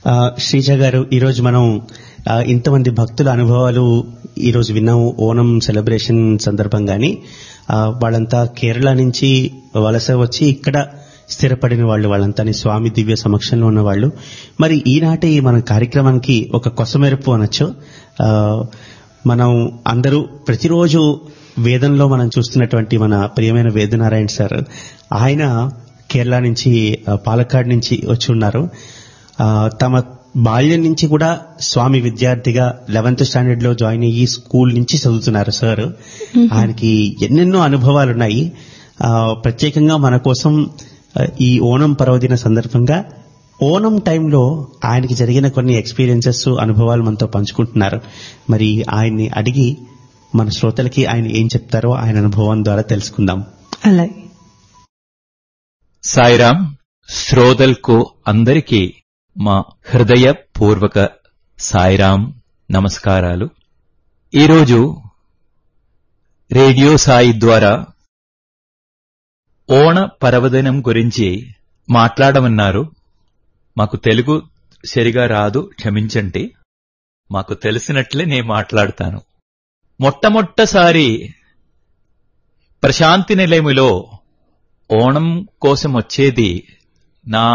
ఆ, శ్రీజ గారు ఈరోజు మనం ఆ, ఇంతమంది భక్తుల అనుభవాలు ఈరోజు విన్నాము ఓనం సెలబ్రేషన్ సందర్భంగాని ఆ, వాళ్ళంతా కేరళ నుంచి వలస వచ్చి ఇక్కడ స్థిరపడిన వాళ్ళు వాళ్ళంతా స్వామి దివ్య సమక్షంలో ఉన్న వాళ్ళు మరి ఈనాటి మన కార్యక్రమానికి ఒక కొసమెరుపు అనొచ్చు ఆ, మనం అందరూ ప్రతిరోజు వేదంలో మనం చూస్తున్నటువంటి మన ప్రియమైన వేదనారాయణ సార్ ఆయన కేరళ నుంచి ఆ, పాలక్కాడ్ నుంచి వచ్చి ఉన్నారు ఆ, తమ బాల్యం నుంచి కూడా స్వామి విద్యార్థిగా లెవెన్త్ స్టాండర్డ్ లో జాయిన్ అయ్యి స్కూల్ నుంచి చదువుతున్నారు సార్ ఆయనకి ఎన్నెన్నో అనుభవాలు ఉన్నాయి ఆ, ప్రత్యేకంగా మన కోసం ఆ, ఈ ఓణం పర్వదిన సందర్భంగా ఓణం టైంలో ఆయనకి జరిగిన కొన్ని ఎక్స్పీరియన్సెస్ అనుభవాలు మనతో పంచుకుంటున్నారు మరి ఆయన్ని అడిగి మన శ్రోతలకి ఆయన ఏం చెప్తారో ఆయన అనుభవం ద్వారా తెలుసుకుందాం అలాగే సాయిరాం శ్రోతలకు అందరికీ మా హృదయపూర్వక సాయిరాం నమస్కారాలు ఈరోజు రేడియో సాయి ద్వారా ఓణ పర్వదినం గురించి మాట్లాడమన్నారు మాకు తెలుగు సరిగా రాదు క్షమించండి మాకు తెలిసినట్లే నేను మాట్లాడతాను మొట్టమొట్టసారి ప్రశాంతి నిలయములో ఓణం కోసం వచ్చేది నా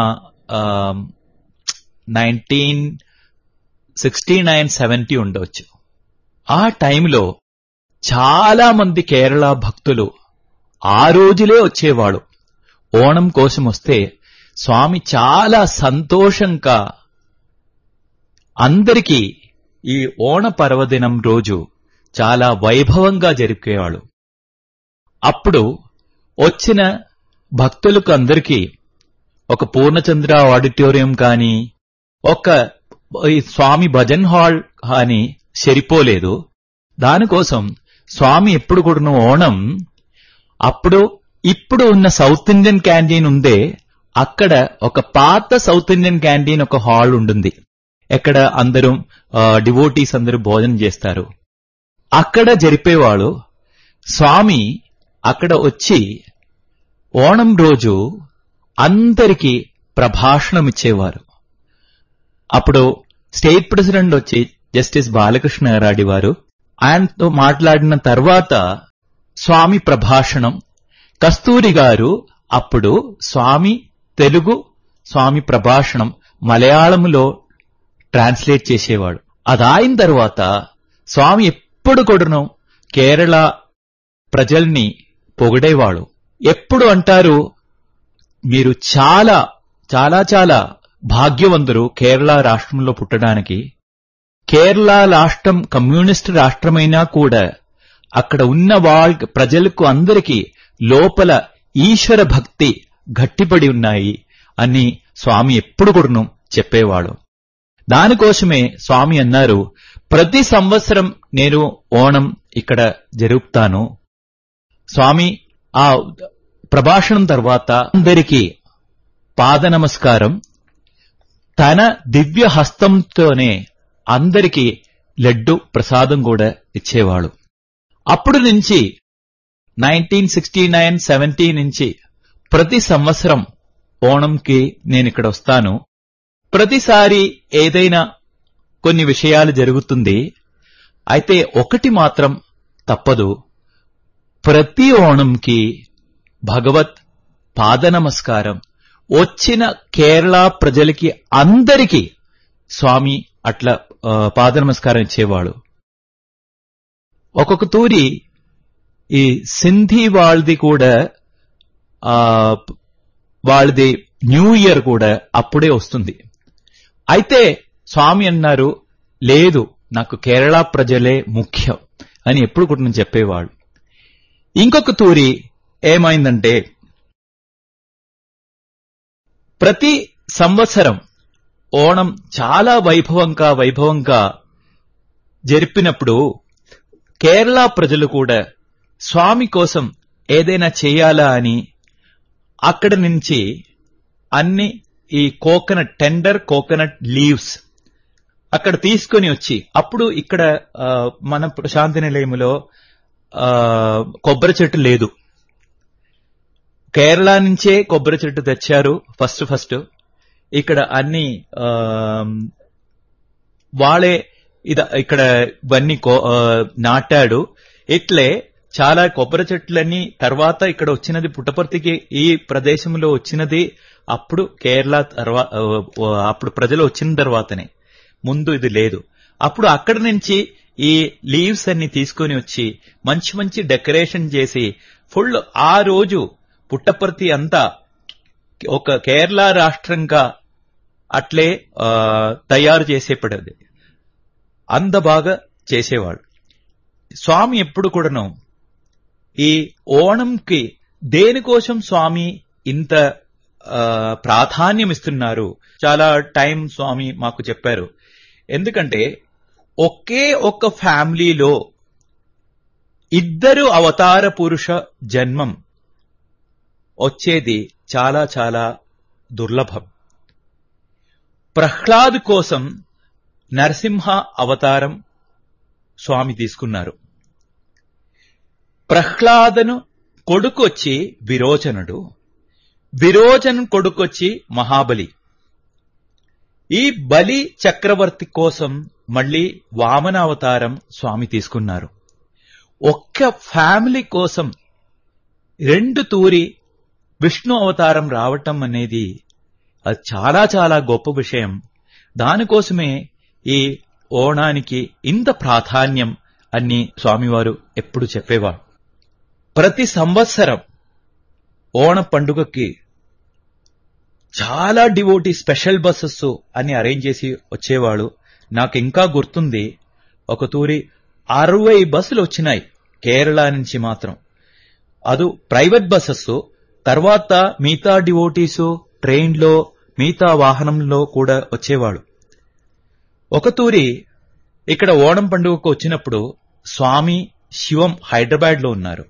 నైన్టీన్ సిక్స్టీ నైన్ సెవెంటీ ఉండవచ్చు ఆ టైంలో చాలా మంది కేరళ భక్తులు ఆ రోజులే వచ్చేవాడు ఓణం కోసం వస్తే స్వామి చాలా సంతోషంగా అందరికీ ఈ ఓణ పర్వదినం రోజు చాలా వైభవంగా జరిపేవాడు అప్పుడు వచ్చిన భక్తులకు అందరికీ ఒక పూర్ణచంద్ర ఆడిటోరియం కానీ ఒక ఈ స్వామి భజన్ హాల్ కానీ సరిపోలేదు దానికోసం స్వామి ఎప్పుడు కూడా ఓణం అప్పుడు ఇప్పుడు ఉన్న సౌత్ ఇండియన్ క్యాంటీన్ ఉందే అక్కడ ఒక పాత సౌత్ ఇండియన్ క్యాంటీన్ ఒక హాల్ ఉంటుంది ఎక్కడ అందరూ డివోటీస్ అందరూ భోజనం చేస్తారు అక్కడ జరిపేవాడు స్వామి అక్కడ వచ్చి ఓణం రోజు అందరికీ ప్రభాషణం ఇచ్చేవారు అప్పుడు స్టేట్ ప్రెసిడెంట్ వచ్చి జస్టిస్ బాలకృష్ణ గారాడి వారు ఆయనతో మాట్లాడిన తర్వాత స్వామి ప్రభాషణం కస్తూరి గారు అప్పుడు స్వామి తెలుగు స్వామి ప్రభాషణం మలయాళంలో ట్రాన్స్లేట్ చేసేవాడు అదాయిన తర్వాత స్వామి ఎప్పుడు కూడాను కేరళ ప్రజల్ని పొగిడేవాడు ఎప్పుడు అంటారు మీరు చాలా చాలా చాలా భాగ్యవంతులు కేరళ రాష్ట్రంలో పుట్టడానికి కేరళ రాష్ట్రం కమ్యూనిస్ట్ రాష్ట్రమైనా కూడా అక్కడ ఉన్న వాళ్ళ ప్రజలకు అందరికీ లోపల ఈశ్వర భక్తి గట్టిపడి ఉన్నాయి అని స్వామి ఎప్పుడు కూడాను చెప్పేవాడు దానికోసమే స్వామి అన్నారు ప్రతి సంవత్సరం నేను ఓణం ఇక్కడ జరుపుతాను స్వామి ఆ ప్రభాషణం తర్వాత అందరికీ పాద నమస్కారం తన దివ్య హస్తంతోనే అందరికీ లడ్డు ప్రసాదం కూడా ఇచ్చేవాడు అప్పుడు నుంచి నైన్టీన్ సిక్స్టీ నైన్ సెవెంటీ నుంచి ప్రతి సంవత్సరం ఓణంకి నేను ఇక్కడ వస్తాను ప్రతిసారి ఏదైనా కొన్ని విషయాలు జరుగుతుంది అయితే ఒకటి మాత్రం తప్పదు ప్రతి ఓణంకి భగవత్ పాద నమస్కారం వచ్చిన కేరళ ప్రజలకి అందరికీ స్వామి అట్లా ఆ, పాద నమస్కారం ఇచ్చేవాడు ఒక్కొక్క తూరి ఈ సింధీ వాళ్ళది కూడా ఆ వాళ్ళది న్యూ ఇయర్ కూడా అప్పుడే వస్తుంది అయితే స్వామి అన్నారు లేదు నాకు కేరళ ప్రజలే ముఖ్యం అని ఎప్పుడు కూడా నేను చెప్పేవాడు ఇంకొక తూరి ఏమైందంటే ప్రతి సంవత్సరం ఓణం చాలా వైభవంగా వైభవంగా జరిపినప్పుడు కేరళ ప్రజలు కూడా స్వామి కోసం ఏదైనా చేయాలా అని అక్కడి నుంచి అన్ని ఈ కోకోనట్ టెండర్ కోకోనట్ లీవ్స్ అక్కడ తీసుకొని వచ్చి అప్పుడు ఇక్కడ ఆ, మన ప్రశాంతి నిలయములో ఆ, కొబ్బరి చెట్టు లేదు కేరళ నుంచే కొబ్బరి చెట్టు తెచ్చారు ఫస్ట్ ఫస్ట్ ఇక్కడ అన్ని ఆ, వాళ్ళే ఇద ఇక్కడ ఇవన్నీ కో- ఆ, నాటాడు ఇట్లే చాలా కొబ్బరి చెట్లన్నీ తర్వాత ఇక్కడ వచ్చినది పుట్టపర్తికి ఈ ప్రదేశంలో వచ్చినది అప్పుడు కేరళ తర్వాత అప్పుడు ప్రజలు వచ్చిన తర్వాతనే ముందు ఇది లేదు అప్పుడు అక్కడ నుంచి ఈ లీవ్స్ అన్ని తీసుకొని వచ్చి మంచి మంచి డెకరేషన్ చేసి ఫుల్ ఆ రోజు పుట్టపర్తి అంతా ఒక కేరళ రాష్ట్రంగా అట్లే ఆ, తయారు చేసేపడేది అంత బాగా చేసేవాడు స్వామి ఎప్పుడు కూడాను ఈ ఓణంకి దేనికోసం స్వామి ఇంత ఆ, ప్రాధాన్యం ఇస్తున్నారు చాలా టైం స్వామి మాకు చెప్పారు ఎందుకంటే ఒకే ఒక్క ఫ్యామిలీలో ఇద్దరు అవతార పురుష జన్మం వచ్చేది చాలా చాలా దుర్లభం ప్రహ్లాద్ కోసం నరసింహ అవతారం స్వామి తీసుకున్నారు ప్రహ్లాదను కొడుకొచ్చి విరోచనుడు విరోచన్ కొడుకొచ్చి మహాబలి ఈ బలి చక్రవర్తి కోసం మళ్ళీ వామన అవతారం స్వామి తీసుకున్నారు ఒక్క ఫ్యామిలీ కోసం రెండు తూరి విష్ణు అవతారం రావటం అనేది అది చాలా చాలా గొప్ప విషయం దానికోసమే ఈ ఓణానికి ఇంత ప్రాధాన్యం అని స్వామివారు ఎప్పుడు చెప్పేవారు ప్రతి సంవత్సరం ఓణ పండుగకి చాలా డివోటీ స్పెషల్ బస్సెస్ అని అరేంజ్ చేసి వచ్చేవాడు నాకు ఇంకా గుర్తుంది ఒక తూరి అరవై బస్సులు వచ్చినాయి కేరళ నుంచి మాత్రం అది ప్రైవేట్ బస్సెస్ తర్వాత మిగతా డివోటీసు ట్రైన్లో మిగతా వాహనంలో కూడా వచ్చేవాడు ఒక తూరి ఇక్కడ ఓణం పండుగకు వచ్చినప్పుడు స్వామి శివం హైదరాబాద్ లో ఉన్నారు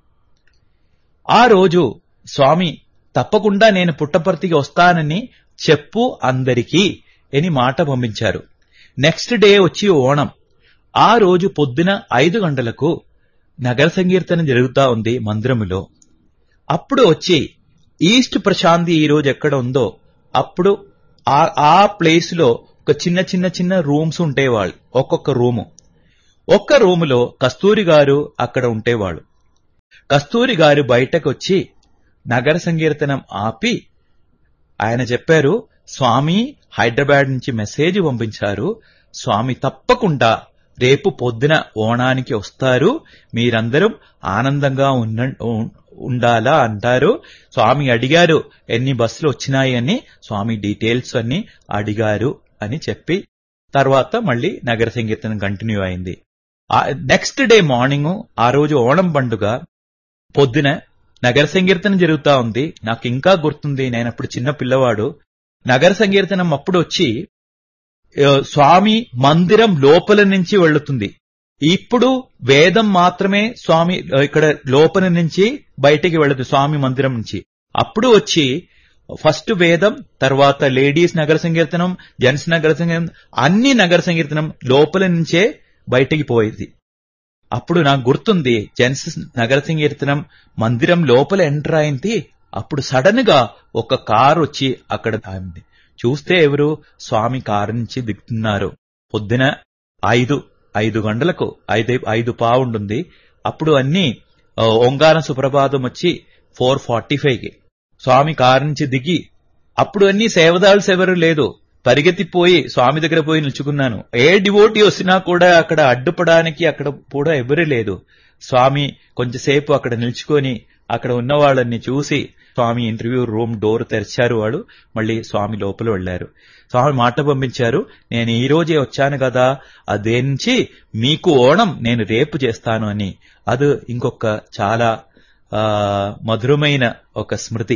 ఆ రోజు స్వామి తప్పకుండా నేను పుట్టపర్తికి వస్తానని చెప్పు అందరికీ అని మాట పంపించారు నెక్స్ట్ డే వచ్చి ఓణం ఆ రోజు పొద్దున ఐదు గంటలకు నగర సంకీర్తన జరుగుతా ఉంది మందిరములో అప్పుడు వచ్చి ఈస్ట్ ప్రశాంతి ఈ రోజు ఎక్కడ ఉందో అప్పుడు ఆ ఆ ప్లేస్ లో ఒక చిన్న చిన్న చిన్న రూమ్స్ ఉండేవాళ్ళు ఒక్కొక్క రూము ఒక్క రూములో కస్తూరి గారు అక్కడ ఉండేవాళ్ళు కస్తూరి గారు బయటకు వచ్చి నగర సంకీర్తనం ఆపి ఆయన చెప్పారు స్వామి హైదరాబాద్ నుంచి మెసేజ్ పంపించారు స్వామి తప్పకుండా రేపు పొద్దున ఓణానికి వస్తారు మీరందరూ ఆనందంగా ఉన్న ఉం- ఉండాలా అంటారు స్వామి అడిగారు ఎన్ని బస్సులు వచ్చినాయి అని స్వామి డీటెయిల్స్ అన్ని అడిగారు అని చెప్పి తర్వాత మళ్ళీ నగర సంకీర్తనం కంటిన్యూ అయింది నెక్స్ట్ డే మార్నింగ్ ఆ రోజు ఓణం పండుగ పొద్దున నగర సంకీర్తనం జరుగుతా ఉంది నాకు ఇంకా గుర్తుంది నేను అప్పుడు చిన్న పిల్లవాడు నగర సంకీర్తనం అప్పుడు వచ్చి ఆ, స్వామి మందిరం లోపల నుంచి వెళ్తుంది ఇప్పుడు వేదం మాత్రమే స్వామి ఆ, ఇక్కడ లోపల నుంచి బయటికి వెళుతుంది స్వామి మందిరం నుంచి అప్పుడు వచ్చి ఫస్ట్ వేదం తర్వాత లేడీస్ నగర సంకీర్తనం జెంట్స్ నగర సంకీర్తనం అన్ని నగర సంకీర్తనం లోపల నుంచే బయటికి పోయేది అప్పుడు నాకు గుర్తుంది జెంట్స్ నగర సంకీర్తనం మందిరం లోపల ఎంటర్ అయింది అప్పుడు సడన్ గా ఒక కార్ వచ్చి అక్కడ ఆగింది చూస్తే ఎవరు స్వామి కారు నుంచి దిగుతున్నారు పొద్దున ఐదు ఐదు గంటలకు ఐదు ఐదు పావుంటుంది అప్పుడు అన్ని ఆ, ఓంగార సుప్రభాతం వచ్చి ఫోర్ ఫార్టీ కి స్వామి కారు నుంచి దిగి అప్పుడు అన్ని సేవదాల్స్ ఎవరు లేదు పరిగెత్తిపోయి స్వామి దగ్గర పోయి నిల్చుకున్నాను ఏ డివోటీ వచ్చినా కూడా అక్కడ అడ్డుపడానికి అక్కడ కూడా ఎవరు లేదు స్వామి కొంచెంసేపు అక్కడ నిల్చుకొని అక్కడ ఉన్న వాళ్ళని చూసి స్వామి ఇంటర్వ్యూ రూమ్ డోర్ తెరిచారు వాడు మళ్ళీ స్వామి లోపల వెళ్లారు స్వామి మాట పంపించారు నేను ఈ రోజే వచ్చాను కదా అదే నుంచి మీకు ఓణం నేను రేపు చేస్తాను అని అది ఇంకొక చాలా ఆ, మధురమైన ఒక స్మృతి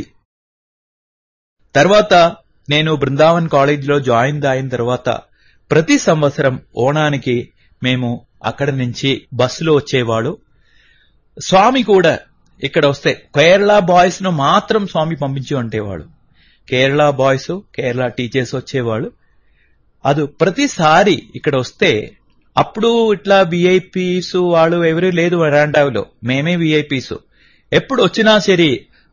తర్వాత నేను బృందావన్ కాలేజీలో జాయిన్ అయిన తర్వాత ప్రతి సంవత్సరం ఓణానికి మేము అక్కడ నుంచి బస్సులో వచ్చేవాడు స్వామి కూడా ఇక్కడ వస్తే కేరళ బాయ్స్ ను మాత్రం స్వామి పంపించి ఉండేవాడు కేరళ బాయ్స్ కేరళ టీచర్స్ వచ్చేవాళ్ళు అది ప్రతిసారి ఇక్కడ వస్తే అప్పుడు ఇట్లా విఐపీస్ వాళ్ళు ఎవరు లేదు వరాండావిలో మేమే విఐపీస్ ఎప్పుడు వచ్చినా సరే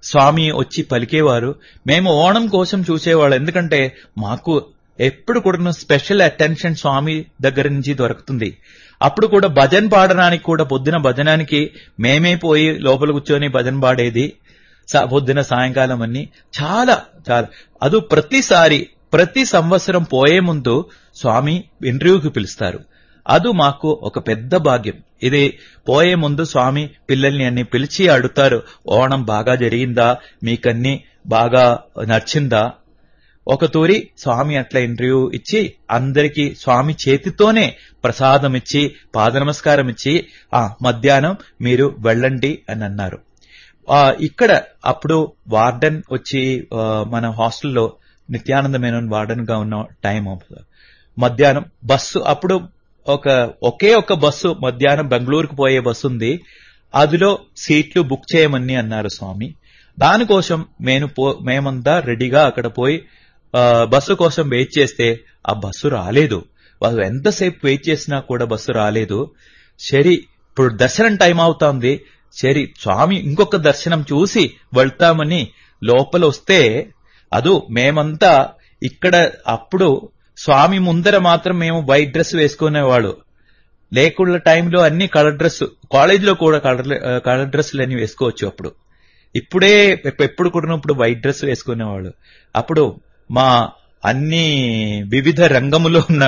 స్వామి వచ్చి పలికేవారు మేము ఓణం కోసం చూసేవాళ్ళు ఎందుకంటే మాకు ఎప్పుడు కూడా స్పెషల్ అటెన్షన్ స్వామి దగ్గర నుంచి దొరుకుతుంది అప్పుడు కూడా భజన్ పాడడానికి కూడా పొద్దున భజనానికి మేమే పోయి లోపల కూర్చొని భజన పాడేది సా- పొద్దున సాయంకాలం అన్ని చాలా చాలా అది ప్రతిసారి ప్రతి సంవత్సరం పోయే ముందు స్వామి ఇంటర్వ్యూకి పిలుస్తారు అది మాకు ఒక పెద్ద భాగ్యం ఇది పోయే ముందు స్వామి పిల్లల్ని అన్ని పిలిచి అడుగుతారు ఓణం బాగా జరిగిందా మీకన్నీ బాగా నచ్చిందా ఒక తూరి స్వామి అట్లా ఇంటర్వ్యూ ఇచ్చి అందరికీ స్వామి చేతితోనే ప్రసాదం ఇచ్చి పాద నమస్కారం ఇచ్చి ఆ మధ్యాహ్నం మీరు వెళ్ళండి అని అన్నారు ఆ, ఇక్కడ అప్పుడు వార్డెన్ వచ్చి ఆ, మన హాస్టల్లో నిత్యానంద మేనన్ వార్డెన్ గా ఉన్న టైం అప్పుడు. మధ్యాహ్నం బస్సు అప్పుడు ఒక ఒకే ఒక బస్సు మధ్యాహ్నం బెంగళూరుకు పోయే బస్సు ఉంది అందులో సీట్లు బుక్ చేయమని అన్నారు స్వామి దానికోసం నేను పో మేమంతా రెడీగా అక్కడ పోయి ఆ, బస్సు కోసం వెయిట్ చేస్తే ఆ బస్సు రాలేదు వాళ్ళు ఎంతసేపు వెయిట్ చేసినా కూడా బస్సు రాలేదు సరి ఇప్పుడు దర్శనం టైం అవుతోంది సరి స్వామి ఇంకొక దర్శనం చూసి వెళ్తామని లోపల వస్తే అదు మేమంతా ఇక్కడ అప్పుడు స్వామి ముందర మాత్రం మేము వైట్ డ్రెస్ వేసుకునేవాడు లేకుండా టైంలో అన్ని కలర్ డ్రెస్ కాలేజీలో కూడా కలర్ కలర్ డ్రెస్సులు అన్ని వేసుకోవచ్చు అప్పుడు ఇప్పుడే ఎప్ప- ఎప్పుడు కూడా ఇప్పుడు వైట్ డ్రెస్ వేసుకునేవాళ్ళు అప్పుడు మా అన్ని వివిధ రంగములో ఉన్న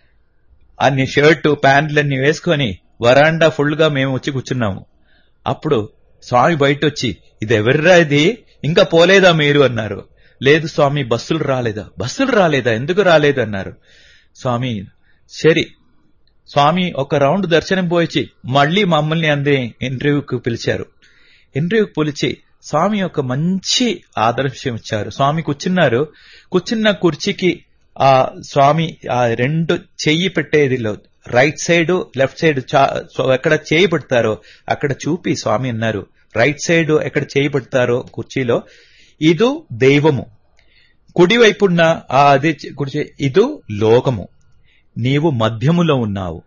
అన్ని షర్టు ప్యాంట్లన్నీ వేసుకొని వరాండా ఫుల్ గా మేము వచ్చి కూర్చున్నాము అప్పుడు స్వామి బయట వచ్చి ఇది ఎవర్రా ఇది ఇంకా పోలేదా మీరు అన్నారు లేదు స్వామి బస్సులు రాలేదా బస్సులు రాలేదా ఎందుకు రాలేదు అన్నారు స్వామి సరి స్వామి ఒక రౌండ్ దర్శనం పోయిచి మళ్ళీ మమ్మల్ని అందరి ఇంటర్వ్యూకి పిలిచారు ఇంటర్వ్యూకి పిలిచి స్వామి ఒక మంచి ఆదర్శం ఇచ్చారు స్వామి కూర్చున్నారు కూర్చున్న కుర్చీకి ఆ స్వామి ఆ రెండు చెయ్యి పెట్టేదిలో రైట్ సైడ్ లెఫ్ట్ సైడ్ ఎక్కడ చేయి పెడతారో అక్కడ చూపి స్వామి అన్నారు రైట్ సైడ్ ఎక్కడ చేయి పెడతారో కుర్చీలో ఇదు దైవము కుడివైపున్న ఆ అది కుర్చీ ఇదు లోకము నీవు మధ్యములో ఉన్నావు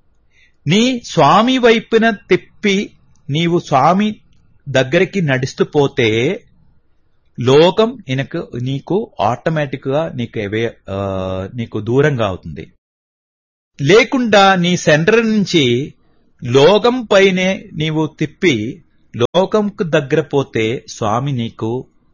నీ స్వామి వైపున తిప్పి నీవు స్వామి దగ్గరికి నడుస్తూ పోతే లోకం ఇనకు నీకు ఆటోమేటిక్ గా నీకు అవే ఆ, నీకు దూరంగా అవుతుంది లేకుండా నీ సెంటర్ నుంచి లోకం పైనే నీవు తిప్పి లోకంకు దగ్గర పోతే స్వామి నీకు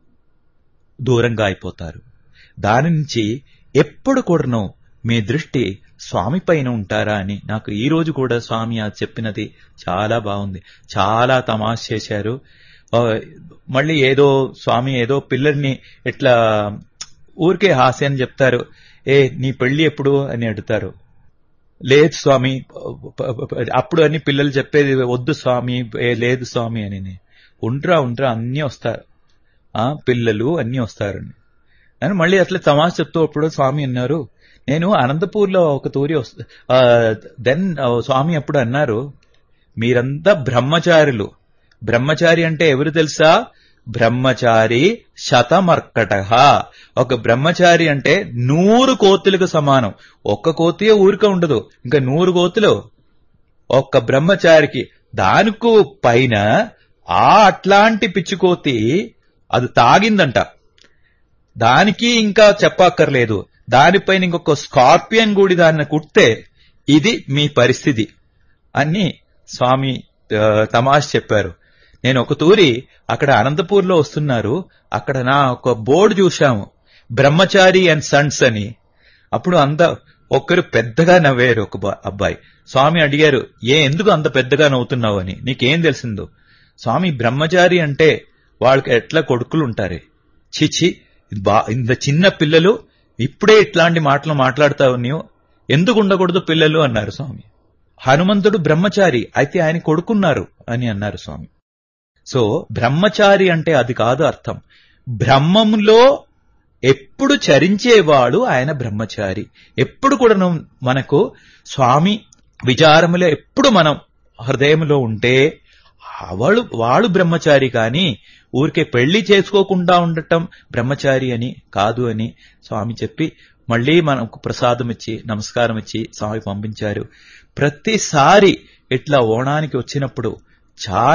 దూరంగా అయిపోతారు దాని నుంచి ఎప్పుడు కూడాను మీ దృష్టి స్వామి పైన ఉంటారా అని నాకు ఈ రోజు కూడా స్వామి ఆ చెప్పినది చాలా బాగుంది చాలా తమాష చేశారు ఆ, మళ్ళీ ఏదో స్వామి ఏదో పిల్లల్ని ఇట్లా ఊరికే హాస్యం చెప్తారు ఏ నీ పెళ్లి ఎప్పుడు అని అడుగుతారు లేదు స్వామి అప్పుడు అని పిల్లలు చెప్పేది వద్దు స్వామి ఏ లేదు స్వామి అని ఉండ్రా ఉండ్రా అన్నీ వస్తారు ఆ పిల్లలు అన్నీ వస్తారని అని మళ్ళీ అట్లా తమాష చెప్తూ అప్పుడు స్వామి అన్నారు నేను అనంతపూర్లో ఒక తూరి దెన్ స్వామి అప్పుడు అన్నారు మీరంతా బ్రహ్మచారులు బ్రహ్మచారి అంటే ఎవరు తెలుసా బ్రహ్మచారి శతమర్కట ఒక బ్రహ్మచారి అంటే నూరు కోతులకు సమానం ఒక్క కోతి ఊరిక ఉండదు ఇంకా నూరు కోతులు ఒక్క బ్రహ్మచారికి దానికు పైన ఆ అట్లాంటి పిచ్చికోతి అది తాగిందంట దానికి ఇంకా చెప్పక్కర్లేదు దానిపైన ఇంకొక స్కార్పియన్ గుడి దాన్ని కుడితే ఇది మీ పరిస్థితి అని స్వామి ఆ, తమాష్ చెప్పారు నేను ఒక తూరి అక్కడ అనంతపూర్లో వస్తున్నారు అక్కడ నా ఒక బోర్డు చూశాము బ్రహ్మచారి అండ్ సన్స్ అని అప్పుడు అంత ఒక్కరు పెద్దగా నవ్వారు ఒక బా- అబ్బాయి స్వామి అడిగారు ఏ ఎందుకు అంత పెద్దగా నవ్వుతున్నావు అని నీకేం తెలిసిందో స్వామి బ్రహ్మచారి అంటే వాళ్ళకి ఎట్లా కొడుకులు ఉంటారే చిచి బా ఇంత చిన్న పిల్లలు ఇప్పుడే ఇట్లాంటి మాటలు మాట్లాడతావు నీవు ఎందుకు ఉండకూడదు పిల్లలు అన్నారు స్వామి హనుమంతుడు బ్రహ్మచారి అయితే ఆయన కొడుకున్నారు అని అన్నారు స్వామి సో బ్రహ్మచారి అంటే అది కాదు అర్థం బ్రహ్మంలో ఎప్పుడు చరించేవాడు ఆయన బ్రహ్మచారి ఎప్పుడు కూడా మనకు స్వామి విచారములో ఎప్పుడు మనం హృదయంలో ఉంటే వాడు వాడు బ్రహ్మచారి కానీ ఊరికే పెళ్లి చేసుకోకుండా ఉండటం బ్రహ్మచారి అని కాదు అని స్వామి చెప్పి మళ్ళీ మనకు ప్రసాదం ఇచ్చి నమస్కారం ఇచ్చి స్వామి పంపించారు ప్రతిసారి ఇట్లా ఓణానికి వచ్చినప్పుడు చాలా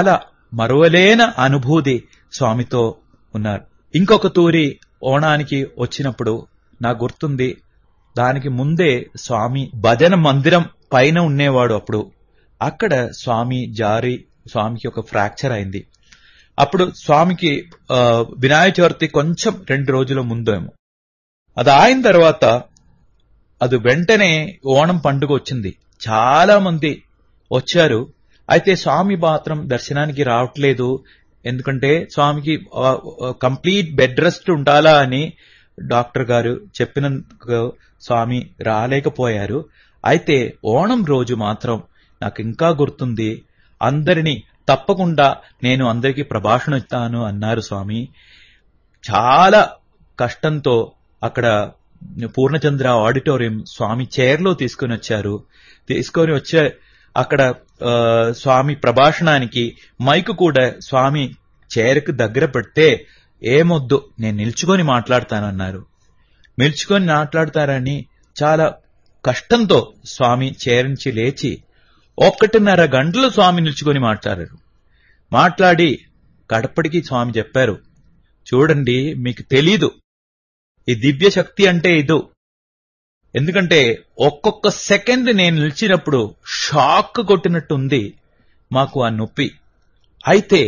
మరువలేన అనుభూతి స్వామితో ఉన్నారు ఇంకొక తూరి ఓణానికి వచ్చినప్పుడు నాకు గుర్తుంది దానికి ముందే స్వామి భజన మందిరం పైన ఉండేవాడు అప్పుడు అక్కడ స్వామి జారి స్వామికి ఒక ఫ్రాక్చర్ అయింది అప్పుడు స్వామికి ఆ, వినాయక చవితి కొంచెం రెండు రోజుల ముందేమో అది అయిన తర్వాత అది వెంటనే ఓణం పండుగ వచ్చింది చాలా మంది వచ్చారు అయితే స్వామి మాత్రం దర్శనానికి రావట్లేదు ఎందుకంటే స్వామికి కంప్లీట్ బెడ్ రెస్ట్ ఉండాలా అని డాక్టర్ గారు చెప్పినందుకు స్వామి రాలేకపోయారు అయితే ఓణం రోజు మాత్రం నాకు ఇంకా గుర్తుంది అందరినీ తప్పకుండా నేను అందరికీ ప్రభాషణ ఇస్తాను అన్నారు స్వామి చాలా కష్టంతో అక్కడ పూర్ణచంద్ర ఆడిటోరియం స్వామి చైర్లో తీసుకొని వచ్చారు తీసుకొని వచ్చే అక్కడ ఆ, స్వామి ప్రభాషణానికి మైకు కూడా స్వామి చైర్కు దగ్గర పెడితే ఏమొద్దు నేను నిల్చుకొని మాట్లాడతానన్నారు నిల్చుకొని మాట్లాడతారని చాలా కష్టంతో స్వామి చైర్ నుంచి లేచి ఒక్కటిన్నర గంటలు స్వామి నిల్చుకొని మాట్లాడారు మాట్లాడి గడపడికి స్వామి చెప్పారు చూడండి మీకు తెలీదు ఈ దివ్య శక్తి అంటే ఇదో ఎందుకంటే ఒక్కొక్క సెకండ్ నేను నిలిచినప్పుడు షాక్ కొట్టినట్టుంది మాకు ఆ నొప్పి అయితే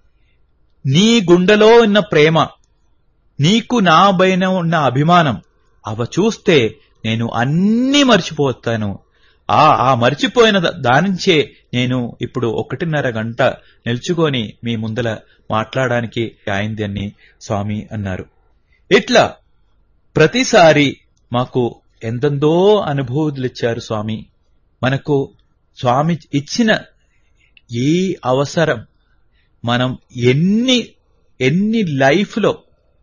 నీ గుండెలో ఉన్న ప్రేమ నీకు నా పైన ఉన్న అభిమానం అవ చూస్తే నేను అన్నీ మర్చిపోతాను ఆ ఆ మర్చిపోయిన ద- దానించే నేను ఇప్పుడు ఒకటిన్నర గంట నిల్చుకొని మీ ముందల మాట్లాడడానికి అయింది అని స్వామి అన్నారు ఇట్లా ప్రతిసారి మాకు ఎందెందో అనుభూతులు ఇచ్చారు స్వామి మనకు స్వామి ఇచ్చిన ఈ అవసరం మనం ఎన్ని ఎన్ని లైఫ్లో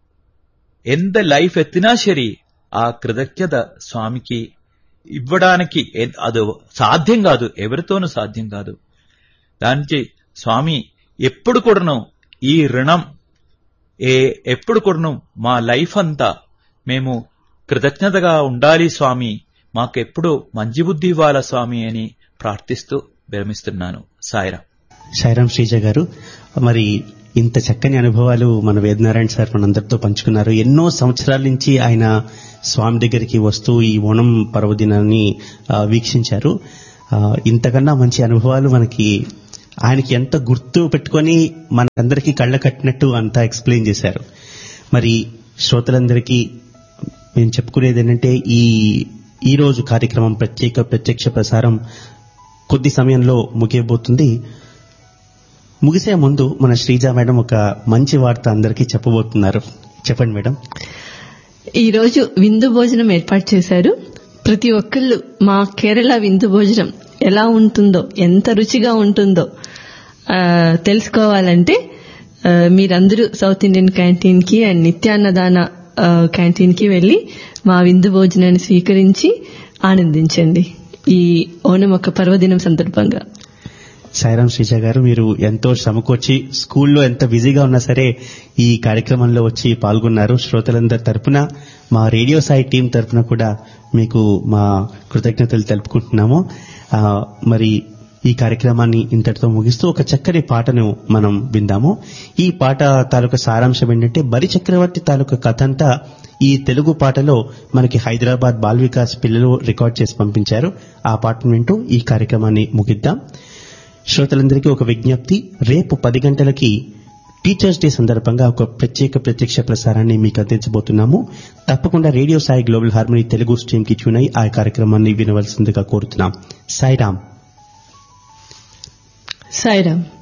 ఎంత లైఫ్ ఎత్తినా సరే ఆ కృతజ్ఞత స్వామికి ఇవ్వడానికి ఎ- అది సాధ్యం కాదు ఎవరితోనూ సాధ్యం కాదు దానికి స్వామి ఎప్పుడు కూడాను ఈ రుణం ఏ ఎప్పుడు కూడాను మా లైఫ్ అంతా మేము కృతజ్ఞతగా ఉండాలి స్వామి మాకెప్పుడు మంచి బుద్ధి ఇవ్వాలా స్వామి అని ప్రార్థిస్తూ విరమిస్తున్నాను సాయిరా సాయిరాం శ్రీజ గారు మరి ఇంత చక్కని అనుభవాలు మన వేదనారాయణ సార్ మనందరితో పంచుకున్నారు ఎన్నో సంవత్సరాల నుంచి ఆయన స్వామి దగ్గరికి వస్తూ ఈ ఓణం పర్వదినాన్ని ఆ, వీక్షించారు ఆ, ఇంతకన్నా మంచి అనుభవాలు మనకి ఆయనకి ఎంత గుర్తు పెట్టుకొని మనందరికీ కళ్ళ కట్టినట్టు అంతా ఎక్స్ప్లెయిన్ చేశారు మరి శ్రోతలందరికీ మేము చెప్పుకునేది ఏంటంటే ఈ ఈ రోజు కార్యక్రమం ప్రత్యేక ప్రత్యక్ష ప్రసారం కొద్ది సమయంలో ముగియబోతుంది ముగిసే ముందు మన శ్రీజ మేడం ఒక మంచి వార్త అందరికీ చెప్పబోతున్నారు చెప్పండి మేడం ఈ రోజు విందు భోజనం ఏర్పాటు చేశారు ప్రతి ఒక్కళ్ళు మా కేరళ విందు భోజనం ఎలా ఉంటుందో ఎంత రుచిగా ఉంటుందో ఆ, తెలుసుకోవాలంటే ఆ, మీరందరూ సౌత్ ఇండియన్ క్యాంటీన్ కి అండ్ నిత్యాన్నదాన ఆ, క్యాంటీన్ కి వెళ్లి మా విందు భోజనాన్ని స్వీకరించి ఆనందించండి ఈ ఓణం ఒక పర్వదినం సందర్భంగా సాయిరాం శ్రీజ గారు మీరు ఎంతో శ్రమకొచ్చి స్కూల్లో ఎంత బిజీగా ఉన్నా సరే ఈ కార్యక్రమంలో వచ్చి పాల్గొన్నారు శ్రోతలందరి తరపున మా రేడియో సాయి టీం తరపున కూడా మీకు మా కృతజ్ఞతలు తెలుపుకుంటున్నాము ఆ, మరి ఈ కార్యక్రమాన్ని ఇంతటితో ముగిస్తూ ఒక చక్కని పాటను మనం విందాము ఈ పాట తాలూకా సారాంశం ఏంటంటే బరి చక్రవర్తి తాలూకా కథ అంతా ఈ తెలుగు పాటలో మనకి హైదరాబాద్ బాల్ వికాస్ పిల్లలు రికార్డ్ చేసి పంపించారు ఆ పాటను వింటూ ఈ కార్యక్రమాన్ని ముగిద్దాం శ్రోతలందరికీ ఒక విజ్ఞప్తి రేపు పది గంటలకి టీచర్స్ డే సందర్భంగా ఒక ప్రత్యేక ప్రత్యక్ష ప్రసారాన్ని మీకు అందించబోతున్నాము తప్పకుండా radio Sai global harmony Telugu stream కి ట్యూన్ అయి ఆ కార్యక్రమాన్ని వినవలసిందిగా కోరుతున్నాం సాయిరామ్ సాయిరామ్